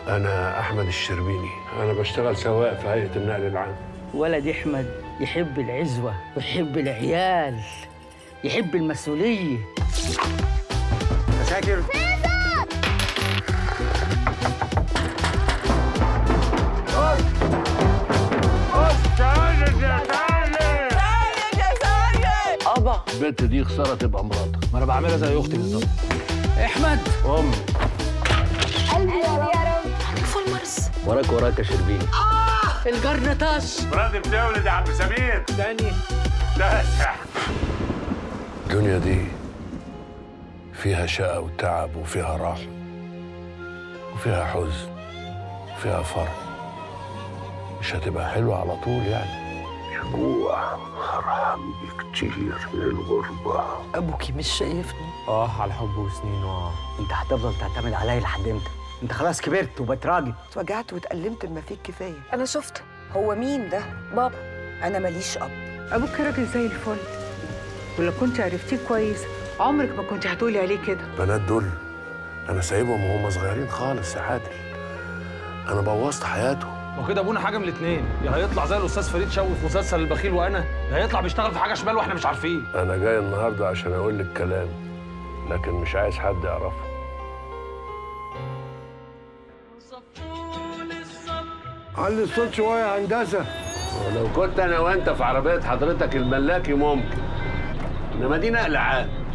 أنا أحمد الشربيني أنا بشتغل سواق في هيئة النقل العام ولد احمد يحب العزوه ويحب العيال يحب المسؤوليه تذاكر ابا البنت دي خسارة تبقى مراتك ما انا بعملها زي اختي بالظبط احمد أمي فولمرز وراك وراك يا شربيني الجرنطاش مراتي بتولد يا عم سمير تاني تاسع الدنيا دي فيها شقى وتعب وفيها راحة وفيها حزن وفيها فرح مش هتبقى حلوة على طول يعني الجوع أرحم بكتير من الغربة ابوكي مش شايفني اه على الحب وسنينه اه انت هتفضل تعتمد عليا لحد امتى انت خلاص كبرت وبقيت راجل اتوجعت واتألمت بما فيه الكفاية انا شفت هو مين ده بابا أنا ماليش أب أبوك راجل زي الفل ولو كنت عرفتيه كويس عمرك ما كنت هتقولي عليه كده البنات دول أنا سايبهم وهم صغيرين خالص يا عادل أنا بوظت حياتهم وكده ابونا حاجه من الاثنين يا هيطلع زي الاستاذ فريد شوقي في مسلسل البخيل وانا يا هيطلع بيشتغل في حاجه شمال واحنا مش عارفين أنا جاي النهاردة عشان أقول لك كلام لكن مش عايز حد يعرفه علي الصوت شوية يا هندسة ولو كنت أنا وأنت في عربية حضرتك الملاكي ممكن إنما دي نقل عام